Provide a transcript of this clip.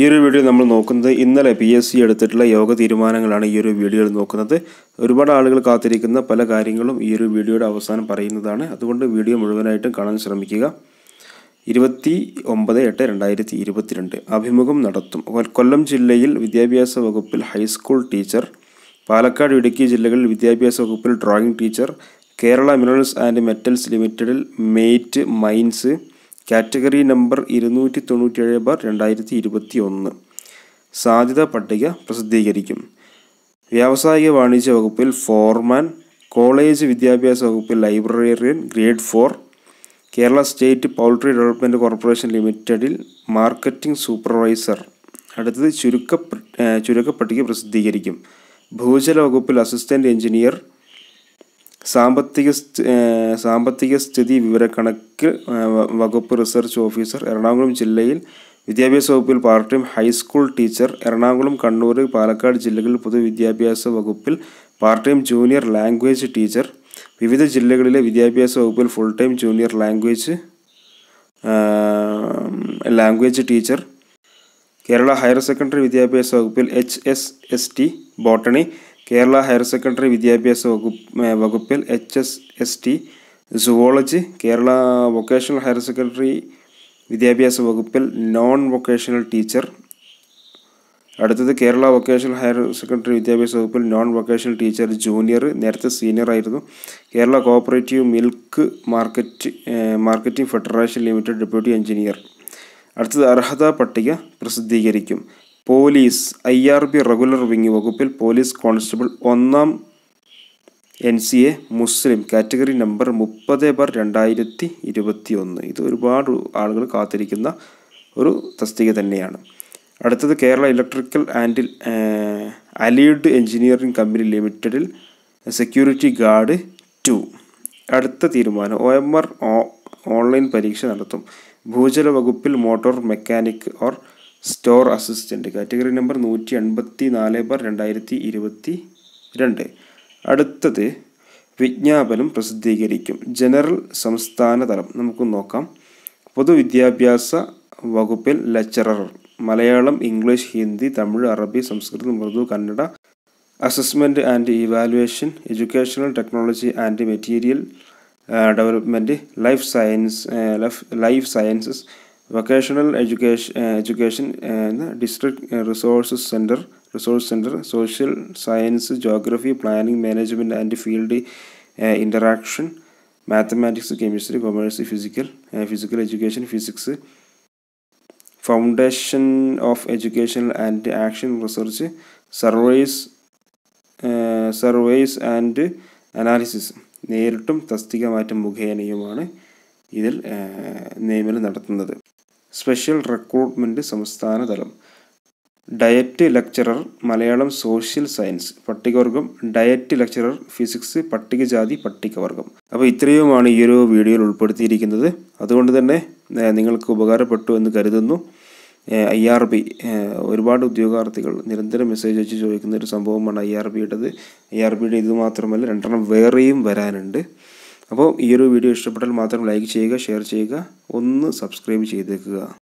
ഈ ഒരു വീഡിയോ നമ്മൾ നോക്കുന്നത് ഇന്നലെ പി എസ് സി എടുത്തിട്ടുള്ള യോഗ തീരുമാനങ്ങളാണ് ഈ ഒരു വീഡിയോയിൽ നോക്കുന്നത് ഒരുപാട് ആളുകൾ കാത്തിരിക്കുന്ന പല കാര്യങ്ങളും ഈ ഒരു വീഡിയോയുടെ അവസാനം പറയുന്നതാണ് അതുകൊണ്ട് വീഡിയോ മുഴുവനായിട്ടും കാണാൻ ശ്രമിക്കുക ഇരുപത്തി ഒമ്പത് എട്ട് രണ്ടായിരത്തി ഇരുപത്തിരണ്ട് അഭിമുഖം നടത്തും കൊ- കൊല്ലം ജില്ലയിൽ വിദ്യാഭ്യാസ വകുപ്പിൽ ഹൈസ്കൂൾ ടീച്ചർ പാലക്കാട് ഇടുക്കി ജില്ലകളിൽ വിദ്യാഭ്യാസ വകുപ്പിൽ drawing teacher Kerala minerals and metals ലിമിറ്റഡിൽ മെയ്റ്റ് മൈൻസ് കാറ്റഗറി നമ്പർ ഇരുന്നൂറ്റി തൊണ്ണൂറ്റേഴ് ബാർ രണ്ടായിരത്തി ഇരുപത്തി ഒന്ന് സാധ്യതാ പട്ടിക പ്രസിദ്ധീകരിക്കും വ്യാവസായിക വാണിജ്യ വകുപ്പിൽ ഫോർമാൻ കോളേജ് വിദ്യാഭ്യാസ വകുപ്പിൽ librarian grade four Kerala state poultry development corporation ലിമിറ്റഡിൽ മാർക്കറ്റിംഗ് സൂപ്പർവൈസർ അടുത്തത് ചുരുക്ക ചുരുക്കപ്പട്ടിക പ്രസിദ്ധീകരിക്കും ഭൂജല വകുപ്പിൽ അസിസ്റ്റൻറ്റ് എഞ്ചിനീയർ സാമ്പത്തിക സ്ഥ- ഏഹ് സാമ്പത്തിക സ്ഥിതി വിവരക്കണക്ക് ഏഹ് വ- വകുപ്പ് റിസർച്ച് ഓഫീസർ എറണാകുളം ജില്ലയിൽ വിദ്യാഭ്യാസ വകുപ്പിൽ part time high school teacher Ernakulam Kannur Palakkad ജില്ലകളിൽ പൊതുവിദ്യാഭ്യാസ വകുപ്പിൽ part time junior language teacher വിവിധ ജില്ലകളിലെ വിദ്യാഭ്യാസ വകുപ്പിൽ full time junior language language teacher Kerala higher secondary വിദ്യാഭ്യാസ വകുപ്പിൽ H S S T botany Kerala higher secondary വിദ്യാഭ്യാസ വകുപ്പ് ഏഹ് വകുപ്പിൽ H S S T zoology Kerala vocational higher secondary വിദ്യാഭ്യാസ വകുപ്പിൽ നോൺ വൊക്കേഷണൽ ടീച്ചർ അടുത്തത് കേരള വൊക്കേഷണൽ ഹയർ സെക്കൻഡറി വിദ്യാഭ്യാസ വകുപ്പിൽ നോൺ വൊക്കേഷണൽ ടീച്ചർ ജൂനിയർ നേരത്തെ സീനിയർ ആയിരുന്നു കേരള കോഓപ്പറേറ്റീവ് മിൽക്ക് മാർക്കറ്റ് ഏഹ് marketing federation limited deputy engineer അടുത്തത് അർഹതാ പട്ടിക പ്രസിദ്ധീകരിക്കും police I R B regular wing വകുപ്പിൽ പോലീസ് കോൺസ്റ്റബിൾ ഒന്നാം N C A Muslim category number മുപ്പത് ബാർ രണ്ടായിരത്തി ഇരുപത്തി ഒന്ന് ഇത് ഒരുപാട് ആളുകൾ കാത്തിരിക്കുന്ന ഒരു തസ്തിക തന്നെയാണ് അടുത്തത് Kerala electrical and allied engineering company ലിമിറ്റഡിൽ സെക്യൂരിറ്റി ഗാർഡ് ടു അടുത്ത തീരുമാനം ഒ എം ആർ ഓൺലൈൻ പരീക്ഷ നടത്തും ഭൂജല വകുപ്പിൽ motor mechanic or store assistant category number നൂറ്റി എൺപത്തി നാല് ബാർ രണ്ടായിരത്തി ഇരുപത്തി രണ്ട് അടുത്തത് വിജ്ഞാപനം പ്രസിദ്ധീകരിക്കും ജനറൽ സംസ്ഥാന തലം നമുക്ക് നോക്കാം പൊതുവിദ്യാഭ്യാസ വകുപ്പിൽ ലെക്ചറർ മലയാളം ഇംഗ്ലീഷ് ഹിന്ദി തമിഴ് അറബി Samskritam Urdu Kannada assessment and evaluation educational technology and material development life science life sciences vocational education education district resources centre resource centre social science geography planning management and field interaction mathematics chemistry commerce physical physical education physics foundation of education and action research surveys surveys and analysis നേരിട്ടും തസ്തിക മാറ്റം മുഖേനയുമാണ് ഇതിൽ ഏഹ്, നിയമനം നടത്തുന്നത് special recruitment സംസ്ഥാന തലം DIET lecturer Malayalam social science പട്ടികവർഗം DIET lecturer physics പട്ടികജാതി പട്ടികവർഗം അപ്പോൾ ഇത്രയുമാണ് ഈ ഒരു വീഡിയോയിൽ ഉൾപ്പെടുത്തിയിരിക്കുന്നത് അതുകൊണ്ട് തന്നെ ഏഹ്, നിങ്ങൾക്ക് ഉപകാരപ്പെട്ടു എന്ന് കരുതുന്നു ഐ ആർ ബി ഒരുപാട് ഉദ്യോഗാർത്ഥികൾ നിരന്തരം മെസ്സേജ് അയച്ച് ചോദിക്കുന്ന ഒരു സംഭവമാണ് ഐ ആർ ബിയുടേത് ഐ ആർ ബിയുടെ ഇത് മാത്രമല്ല രണ്ടെണ്ണം വേറെയും വരാനുണ്ട് അപ്പോൾ ഈ ഒരു വീഡിയോ ഇഷ്ടപ്പെട്ടാൽ മാത്രം ലൈക്ക് ചെയ്യുക ഷെയർ ചെയ്യുക ഒന്ന് സബ്സ്ക്രൈബ് ചെയ്തേക്കുക